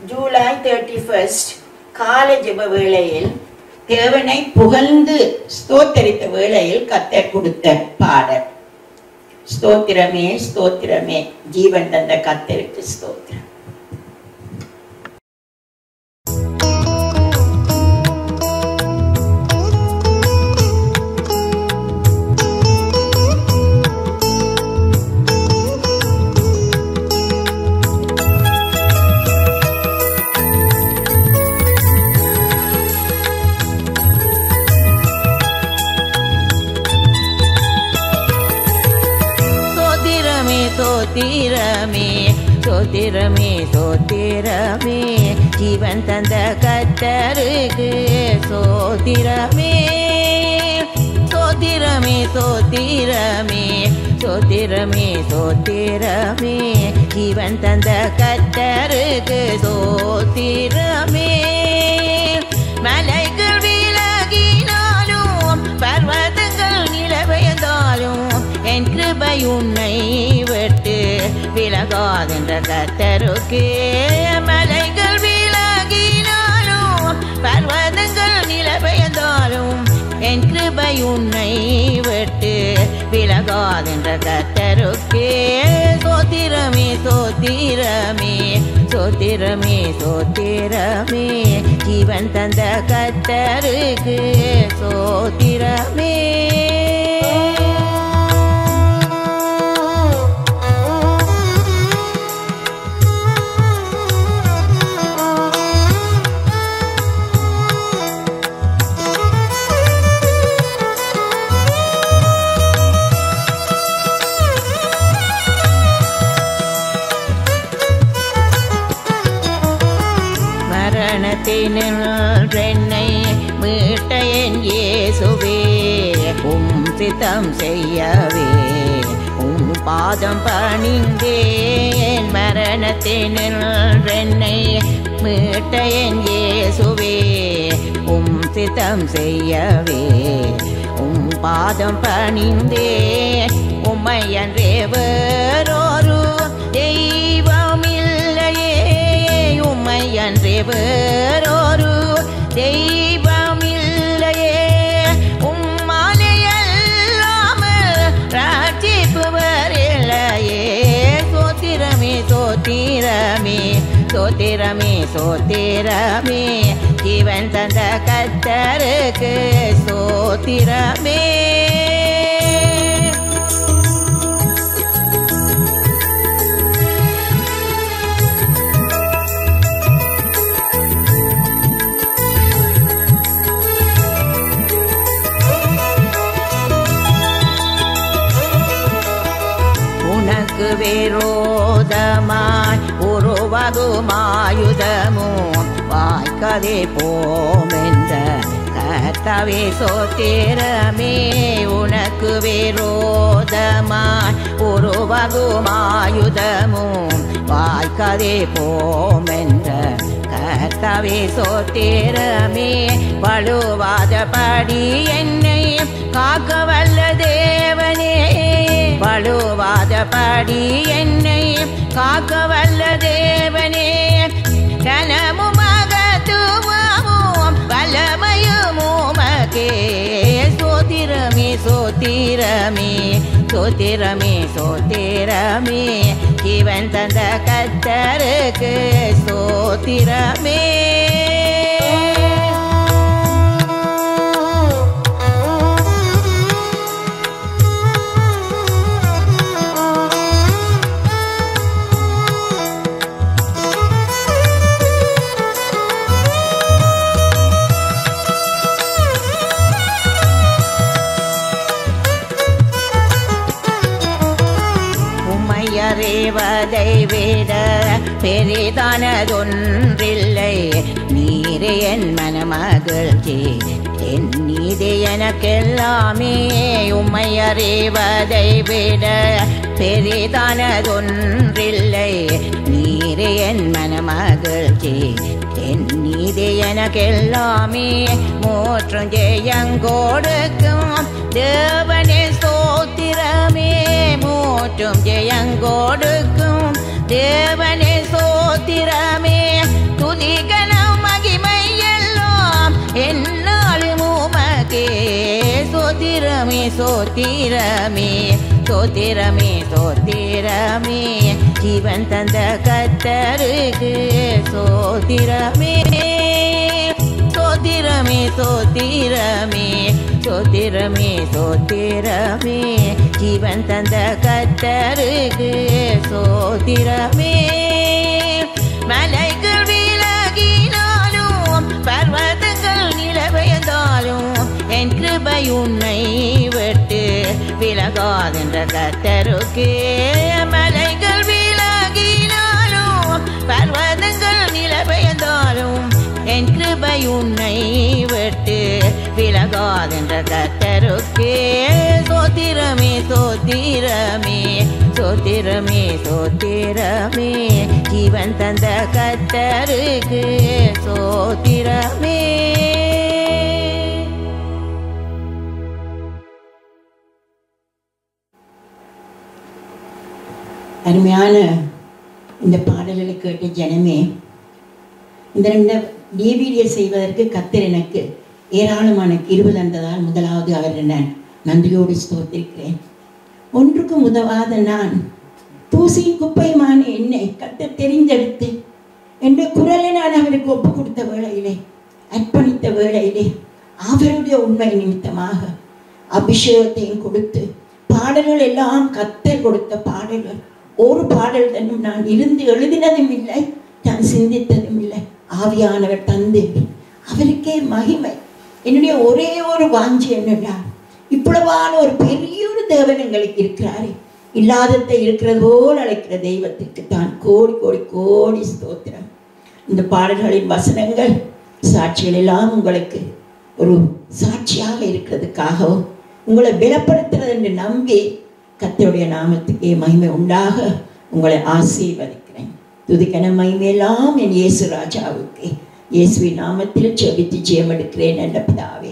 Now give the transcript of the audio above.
July thirty first காலை ஜெப வேளையில் தேவனை புகழ்ந்து ஸ்தோத்தரித்த வேளையில் கத்தர் கொடுத்த பாடல் ஸ்தோத்திரமே ஸ்தோத்திரமே ஜீவன் தந்த கத்தருக்கு ஸ்தோத்திரம் சோத்திரமே சோத்திரமே சோத்திரமே சோத்திரமே ஜீவன் தந்த கத்தருக்கு சோத்திரமே சோத்திரமே சோத்திரமே சோத்திரமே சோத்திரமே ஜீவன் தந்த கத்தருக்கு சோத்திரமே மலைகள் விலகினாலும் பர்வதங்கள் நிலவயந்தாலும் என் கிருபை உன்னை விட்டு விலகாதென்ற கத்தருக்கு மலைகள் விலகினாலும் பர்வதங்கள் நிலவயந்தாலும் என் கிருபை உன்னை விட்டு விலகாதென்ற கத்தருக்கு சோத்திரமே சோத்திரமே சோத்திரமே சோத்திரமே ஜீவன் தந்த கத்தருக்கு சோத்திரமே மரணத்தினை மீட்ட என் இயேசுவே உம் சித்தம் செய்யவே உம் பாதம் பணிந்தேன் மரணத்தினை மீட்ட என் இயேசுவே உம் சித்தம் செய்யவே உம் பாதம் பணிந்தேன் உம்மை அன்றே வேறொரு தெய்வமில்லையே உம்மை அன்றே வேறொரு தெய்வமில்லையே உம்மாலையல்லாமல் ராட்சிப்புவர் இல்லையே சோத்திரமே சோத்திரமே சோத்திரமே சோத்திரமே ஜீவன் தந்த கத்தருக்கு சோத்திரமே உனக்கு விரோதமாய் உருவகுமாயுதமும் வாய்க்கதே போமென்ற கர்த்தாவே சோத்திரமே உனக்கு விரோதமாய் உருவகுமாயுதமும் வாய்க்கதே போமென்ற கர்த்தாவே சோத்திரமே வலுவாதபடி என்னை காக்க வல்ல தேவனே வலுவாதபடி என்னை காக்க வல்ல தேவனே கனமும் மகத்துவமும் வல்லமையும் உமக்கே சோத்திரமே சோத்திரமே சோத்திரமே சோத்திரமே ஜீவன் தந்த கத்தருக்கு சோத்திரமே உம்மையறிவதை விட பெரிதானதொன்றில்லை நீரே என் மனமகிழ்ச்சி என் நீதி எனக்கெல்லாமே உம்மையறிவதை விட பெரிதானதொன்றில்லை நீரே என் மனமகிழ்ச்சி என் நீதி எனக்கெல்லாமே மூற்றும் ஜெயங்கோடுக்கும் தேவனே ஸ்தோத்திரமே மூற்றும் ஜெயங்கோடுக்கும் தேவனே சோத்திரமே சோத்திரமே சோத்திரமே ஜீவன் தந்த கத்தருக்கு சோத்திரமே சோத்திரமே சோத்திரமே சோத்திரமே சோத்திரமே ஜீவன் தந்த கத்தருக்கு சோத்திரமே மலைகள் விலகினாலும் பர்வதங்கள் நிலவெயர்ந்தாலும் என் கிருபை உன்னை விட்டு விலகாதென்ற கத்தருக்கு மலைகள் விலகினாலும் பர்வதங்கள் நிலவெயர்ந்தாலும் என் கிருபை உன்னை விட்டு விலகாதென்ற கத்தருக்கு சோத்திரமே சோத்திரமே சோத்திரமே சோத்திரமே ஜீவன் தந்த கத்தருக்கு சோத்திரமே அருமையான இந்த பாடல்களை கேட்ட ஜனமே இந்த ரெண்டு டிவிடியை செய்வதற்கு கத்தர் எனக்கு ஏராளமான கிருபை தந்ததால் முதலாவது அவர் நான் நன்றியோடு ஸ்தோத்திருக்கிறேன் ஒன்றுக்கும் உதவாத நான் தூசியும் குப்பையுமான என்னை கத்தர் தெரிந்தெடுத்து என்ற குரலை நான் அவருக்கு ஒப்பு கொடுத்த வேளையிலே அர்ப்பணித்த வேளையிலே அவருடைய உண்மை நிமித்தமாக அபிஷேகத்தையும் கொடுத்து பாடல்கள் எல்லாம் கத்தர் கொடுத்த பாடல்கள் ஒரு பாடல் தன்னும் நான் இருந்து எழுதினதும் இல்லை நான் சிந்தித்ததும் இல்லை ஆவியானவர் தந்து அவருக்கே மகிமை என்னுடைய ஒரே ஒரு வாஞ்சி என்னடா இவ்வளவான ஒரு பெரிய ஒரு தேவன் எங்களுக்கு இருக்கிறாரே இல்லாததை இருக்கிறது போல் அழைக்கிற தெய்வத்திற்கு தான் கோடி கோடி கோடி ஸ்தோத்திரம் இந்த பாடல்களின் வசனங்கள் சாட்சிகள் எல்லாம் உங்களுக்கு ஒரு சாட்சியாக இருக்கிறதுக்காகவும் உங்களை பலப்படுத்துறது என்று நம்பி கத்தருடைய நாமத்துக்கே மகிமை உண்டாக உங்களை ஆசீர்வதிக்கிறேன் துதிக்கன மகிமையெல்லாம் என் இயேசு ராஜாவுக்கு இயேசுவின் நாமத்தில் செபித்து ஜெயம் எடுக்கிறேன் என்ற பிதாவே